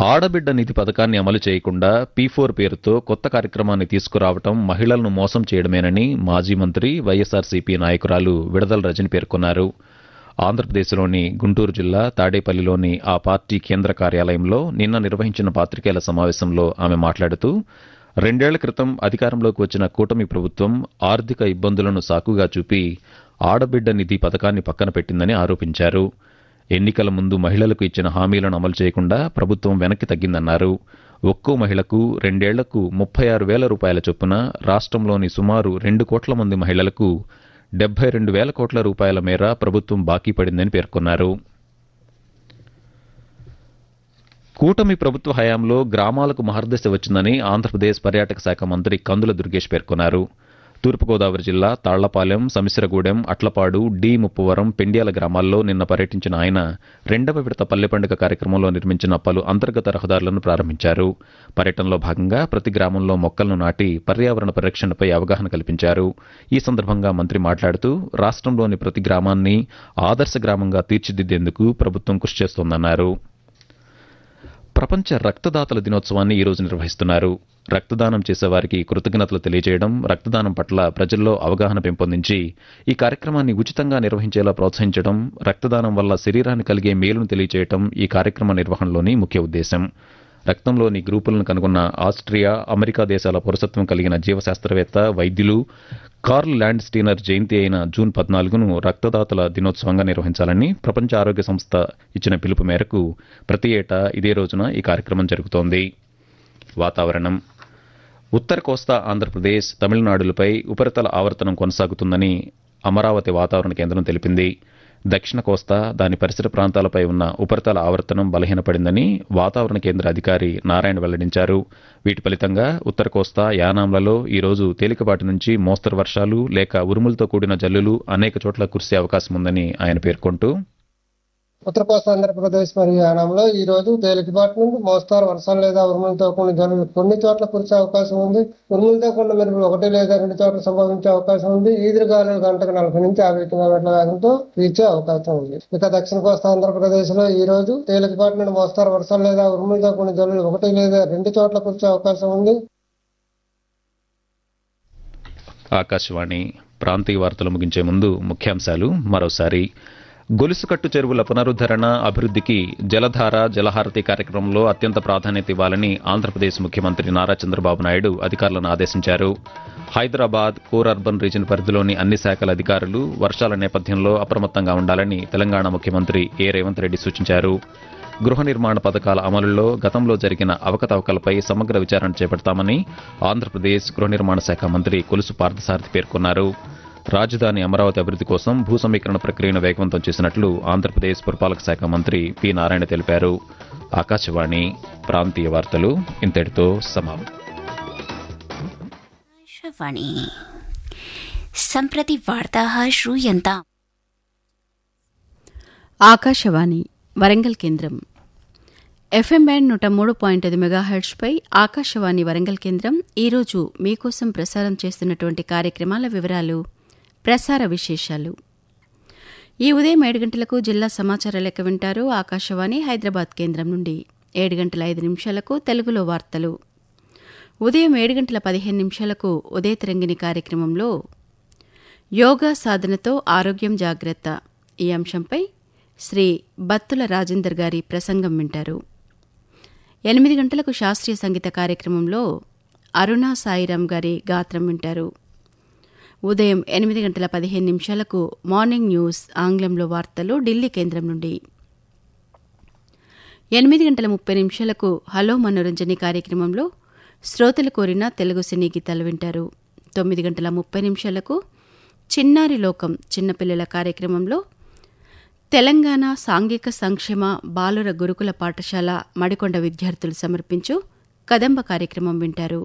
ఆడబిడ్డ నిధి పథకాన్ని అమలు చేయకుండా పీ ఫోర్ పేరుతో కొత్త కార్యక్రమాన్ని తీసుకురావటం మహిళలను మోసం చేయడమేనని మాజీ మంత్రి వైఎస్ఆర్సీపీ నాయకురాలు విడదల రజని పేర్కొన్నారు ఆంధ్రప్రదేశ్లోని గుంటూరు జిల్లా తాడేపల్లిలోని ఆ పార్టీ కేంద్ర కార్యాలయంలో నిన్న నిర్వహించిన పాత్రికేయుల సమావేశంలో ఆమె మాట్లాడుతూ రెండేళ్ల క్రితం అధికారంలోకి వచ్చిన కూటమి ప్రభుత్వం ఆర్థిక ఇబ్బందులను సాకుగా చూపి ఆడబిడ్డ నిధి పథకాన్ని పక్కన పెట్టిందని ఆరోపించారు ఎన్నికల ముందు మహిళలకు ఇచ్చిన హామీలను అమలు చేయకుండా ప్రభుత్వం వెనక్కి తగ్గిందన్నారు ఒక్కో మహిళకు రెండేళ్లకు ముప్పై ఆరు వేల రూపాయల చొప్పున రాష్ట్రంలోని సుమారు రెండు కోట్ల మంది మహిళలకు డెబ్బై రెండు వేల కోట్ల రూపాయల మేర ప్రభుత్వం బాకీ పడిందని పేర్కొన్నారు కూటమి ప్రభుత్వ హయాంలో గ్రామాలకు మహర్దశ వచ్చిందని ఆంధ్రప్రదేశ్ పర్యాటక శాఖ మంత్రి కందుల దుర్గేష్ పేర్కొన్నారు తూర్పుగోదావరి జిల్లా తాళ్లపాలెం సమిశ్రగూడెం అట్లపాడు డి ముప్పవరం పెండ్యాల గ్రామాల్లో నిన్న పర్యటించిన ఆయన రెండవ విడత పల్లె పండుగ కార్యక్రమంలో నిర్మించిన పలు అంతర్గత రహదారులను ప్రారంభించారు పర్యటనలో భాగంగా ప్రతి గ్రామంలో మొక్కలను నాటి పర్యావరణ పరిరక్షణపై అవగాహన కల్పించారు ఈ సందర్భంగా మంత్రి మాట్లాడుతూ రాష్ట్రంలోని ప్రతి గ్రామాన్ని ఆదర్శ గ్రామంగా తీర్చిదిద్దేందుకు ప్రభుత్వం కృషి చేస్తోందన్నారు ప్రపంచ రక్తదాతల దినోత్సవాన్ని ఈ రోజు నిర్వహిస్తున్నారు రక్తదానం చేసేవారికి కృతజ్ఞతలు తెలియజేయడం రక్తదానం పట్ల ప్రజల్లో అవగాహన పెంపొందించి ఈ కార్యక్రమాన్ని ఉచితంగా నిర్వహించేలా ప్రోత్సహించడం రక్తదానం వల్ల శరీరానికి కలిగే మేలును తెలియజేయడం ఈ కార్యక్రమ నిర్వహణలోని ముఖ్య ఉద్దేశం రక్తంలోని గ్రూపులను కనుగొన్న ఆస్ట్రియా అమెరికా దేశాల పౌరసత్వం కలిగిన జీవశాస్త్రవేత్త వైద్యులు కార్ల్ ల్యాండ్ స్టీనర్ జయంతి అయిన జూన్ పద్నాలుగును రక్తదాతల దినోత్సవంగా నిర్వహించాలని ప్రపంచ ఆరోగ్య సంస్థ ఇచ్చిన పిలుపు మేరకు ప్రతి ఏటా ఇదే రోజున ఈ కార్యక్రమం జరుగుతోంది వాతావరణం ఉత్తర కోస్తా ఆంధ్రప్రదేశ్ తమిళనాడులపై ఉపరితల ఆవర్తనం కొనసాగుతుందని అమరావతి వాతావరణ కేంద్రం తెలిపింది దక్షిణ కోస్తా దాని పరిసర ప్రాంతాలపై ఉన్న ఉపరితల ఆవర్తనం బలహీనపడిందని వాతావరణ కేంద్ర అధికారి నారాయణ వెల్లడించారు వీటి ఫలితంగా ఉత్తర కోస్తా యానాంలలో ఈ రోజు తేలికపాటి నుంచి మోస్తరు వర్షాలు లేక ఉరుములతో కూడిన జల్లులు అనేక చోట్ల కురిసే అవకాశం ఉందని ఆయన పేర్కొంటూ ఉత్తర కోస్తా ఆంధ్రప్రదేశ్ మరియు యానంలో ఈ రోజు తేలికపాటి నుండి మోస్తారు వర్షాలు లేదా ఉరుములతో కూడిన జల్లులు కొన్ని చోట్ల కురిసే అవకాశం ఉంది ఉరుములతో కూడిన మెరుపులు ఒకటి లేదా రెండు చోట్ల సంభవించే అవకాశం ఉంది ఈదురు గాలులు గంటకు నలభై నుంచి యాభై కిలోమీటర్ల వేగంతో వీచే అవకాశం ఉంది ఇక దక్షిణ కోస్తా ఆంధ్రప్రదేశ్ లో ఈ రోజు తేలికపాటి నుండి మోస్తారు వర్షాలు లేదా ఉరుములతో కూడిన జల్లులు ఒకటి లేదా రెండు చోట్ల కురిసే అవకాశం ఉంది ఆకాశవాణి ప్రాంతీయ వార్తలు ముగించే ముందు ముఖ్యాంశాలు మరోసారి గొలుసుకట్టు చెరువుల పునరుద్ధరణ అభివృద్ధికి జలధార జలహారతి కార్యక్రమంలో అత్యంత ప్రాధాన్యత ఇవ్వాలని ఆంధ్రప్రదేశ్ ముఖ్యమంత్రి నారా చంద్రబాబు నాయుడు అధికారులను ఆదేశించారు హైదరాబాద్ కోర్ అర్బన్ రీజన్ పరిధిలోని అన్ని శాఖల అధికారులు వర్షాల నేపథ్యంలో అప్రమత్తంగా ఉండాలని తెలంగాణ ముఖ్యమంత్రి ఏ రేవంత్ రెడ్డి సూచించారు గృహ నిర్మాణ పథకాల అమలులో గతంలో జరిగిన అవకతవకలపై సమగ్ర విచారణ చేపడతామని ఆంధ్రప్రదేశ్ గృహ నిర్మాణ శాఖ మంత్రి కొలుసు పార్థసారథి పేర్కొన్నారు రాజధాని అమరావతి అభివృద్ధి కోసం భూ సమీకరణ ప్రక్రియను వేగవంతం చేసినట్లు ఆంధ్రప్రదేశ్ పురపాలక శాఖ మంత్రి పి నారాయణ తెలిపారు ఆకాశవాణి ప్రాంతీయ వార్తలు ఇంతటితో సమాప్తం आकाशवाणी सम्प्रति वार्ताः श्रूयन्ताम् ఆకాశవాణి వరంగల్ కేంద్రం ఎఫ్ఎం బ్యాండ్ నూట మూడు పాయింట్ ఐదు మెగాహెర్ట్స్పై ఆకాశవాణి వరంగల్ కేంద్రం ఈరోజు మీకోసం ప్రసారం చేస్తున్నటువంటి కార్యక్రమాల వివరాలు ప్రసార విశేషాలు ఈ ఉదయం ఏడు గంటలకు జిల్లా సమాచార లెక్క వింటారు ఆకాశవాణి హైదరాబాద్ కేంద్రం నుండి ఏడు గంటల ఐదు నిమిషాలకు తెలుగులో వార్తలు ఉదయం ఏడు గంటల పదిహేను నిమిషాలకు ఉదయ తరంగిణి కార్యక్రమంలో యోగా సాధనతో ఆరోగ్యం జాగ్రత్త ఈ అంశంపై శ్రీ బత్తుల రాజేందర్ గారి ప్రసంగం వింటారు ఎనిమిది గంటలకు శాస్త్రీయ సంగీత కార్యక్రమంలో అరుణా సాయిరాం గారి గాత్రం వింటారు ఉదయం ఎనిమిది గంటల పదిహేను నిమిషాలకు మార్నింగ్ న్యూస్ ఆంగ్లంలో వార్తలు ఢిల్లీ కేంద్రం నుండి ఎనిమిది గంటల ముప్పై నిమిషాలకు హలో మనోరంజని కార్యక్రమంలో శ్రోతలు కోరిన తెలుగు సినీ గీతాలు వింటారు తొమ్మిది గంటల ముప్పై నిమిషాలకు చిన్నారి లోకం చిన్నపిల్లల కార్యక్రమంలో తెలంగాణ సాంఘిక సంక్షేమ బాలుర గురుకుల పాఠశాల మడికొండ విద్యార్థులు సమర్పించు కదంబ కార్యక్రమం వింటారు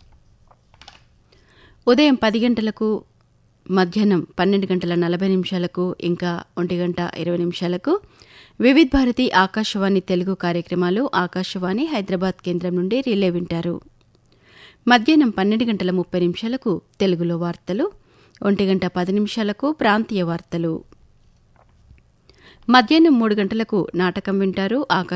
ఉదయం పది గంటలకు మధ్యాహ్నం పన్నెండు గంటల నలభై నిమిషాలకు ఇంకా ఒంటి గంట ఇరవై నిమిషాలకు వివిధ్ భారతి ఆకాశవాణి తెలుగు కార్యక్రమాలు ఆకాశవాణి హైదరాబాద్ కేంద్రం నుండి రిలే వింటారు మధ్యాహ్నం పన్నెండు గంటల ముప్పై నిమిషాలకు తెలుగులో వార్తలు ఒంటి గంట పది నిమిషాలకు ప్రాంతీయ వార్తలు మధ్యాహ్నం మూడు గంటలకు నాటకం వింటారు ఆకాశ